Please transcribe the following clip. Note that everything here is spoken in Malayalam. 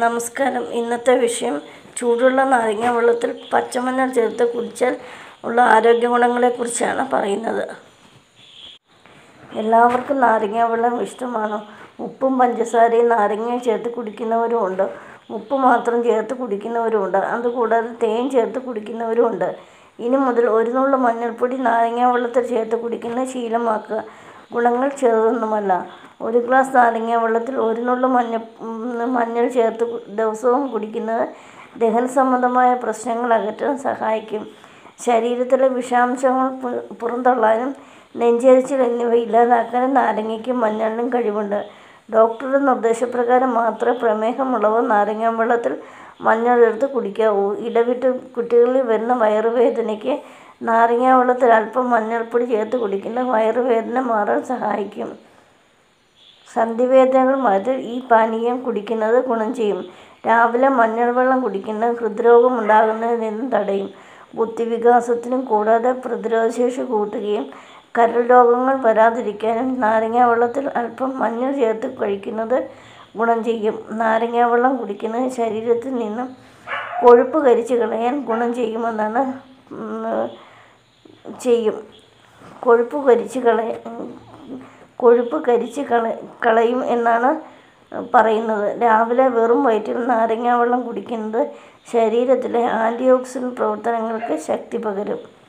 നമസ്കാരം ഇന്നത്തെ വിഷയം ചൂടുള്ള നാരങ്ങ വെള്ളത്തിൽ പച്ചമഞ്ഞൾ ചേർത്ത് കുടിച്ചാൽ ഉള്ള ആരോഗ്യ ഗുണങ്ങളെക്കുറിച്ചാണ് പറയുന്നത് എല്ലാവർക്കും നാരങ്ങ വെള്ളം ഇഷ്ടമാണോ ഉപ്പും പഞ്ചസാരയും നാരങ്ങയും ചേർത്ത് കുടിക്കുന്നവരുമുണ്ട് ഉപ്പ് മാത്രം ചേർത്ത് കുടിക്കുന്നവരുമുണ്ട് അതുകൂടാതെ തേൻ ചേർത്ത് കുടിക്കുന്നവരുമുണ്ട് ഇനി മുതൽ ഒരു നുള്ളു മഞ്ഞൾപ്പൊടി നാരങ്ങ വെള്ളത്തിൽ ചേർത്ത് കുടിക്കുന്നത് ശീലമാക്കുക ഗുണങ്ങൾ ചെറുതൊന്നുമല്ല ഒരു ഗ്ലാസ് നാരങ്ങ വെള്ളത്തിൽ ഒരു നുള്ളു മഞ്ഞ മഞ്ഞൾ ചേർത്ത് ദിവസവും കുടിക്കുന്നത് ദഹന സംബന്ധമായ പ്രശ്നങ്ങൾ അകറ്റാൻ സഹായിക്കും ശരീരത്തിലെ വിഷാംശങ്ങൾ പു- പുറന്തള്ളാനും നെഞ്ചെരിച്ചിൽ എന്നിവ ഇല്ലാതാക്കാനും നാരങ്ങയ്ക്കും മഞ്ഞളിനും കഴിവുണ്ട് ഡോക്ടറുടെ നിർദ്ദേശപ്രകാരം മാത്രമേ പ്രമേഹമുള്ളവർ നാരങ്ങ വെള്ളത്തിൽ മഞ്ഞൾ ചേർത്ത് കുടിക്കാവൂ ഇടവിട്ട് കുട്ടികളിൽ വരുന്ന വയറുവേദനയ്ക്ക് നാരങ്ങ വെള്ളത്തിൽ അല്പം മഞ്ഞൾപ്പൊടി ചേർത്ത് കുടിക്കുന്നത് വയറുവേദന മാറാൻ സഹായിക്കും സന്ധിവേദനകൾ മാറ്റാൻ ഈ പാനീയം കുടിക്കുന്നത് ഗുണം ചെയ്യും രാവിലെ മഞ്ഞൾ വെള്ളം കുടിക്കുന്നത് ഹൃദ്രോഗം ഉണ്ടാകുന്നതിൽ നിന്നും തടയും ബുദ്ധിവികാസത്തിനും കൂടാതെ പ്രതിരോധശേഷി കൂട്ടുകയും കരൾ രോഗങ്ങൾ വരാതിരിക്കാനും നാരങ്ങ വെള്ളത്തിൽ അല്പം മഞ്ഞൾ ചേർത്ത് കഴിക്കുന്നത് ഗുണം ചെയ്യും നാരങ്ങ വെള്ളം കുടിക്കുന്നത് ശരീരത്തിൽ നിന്നും കൊഴുപ്പ് കരിച്ചു കളയാൻ ഗുണം ചെയ്യുമെന്നാണ് ഉം, ചെയ്യും കൊഴുപ്പ് കരിച്ച് കളയ കൊഴുപ്പ് കരിച്ച് കള കളയും എന്നാണ് പറയുന്നത് രാവിലെ വെറും വയറ്റിൽ നാരങ്ങ വെള്ളം കുടിക്കുന്നത് ശരീരത്തിലെ ആൻറ്റി ഓക്സിഡൻറ്റ് പ്രവർത്തനങ്ങൾക്ക് ശക്തി പകരും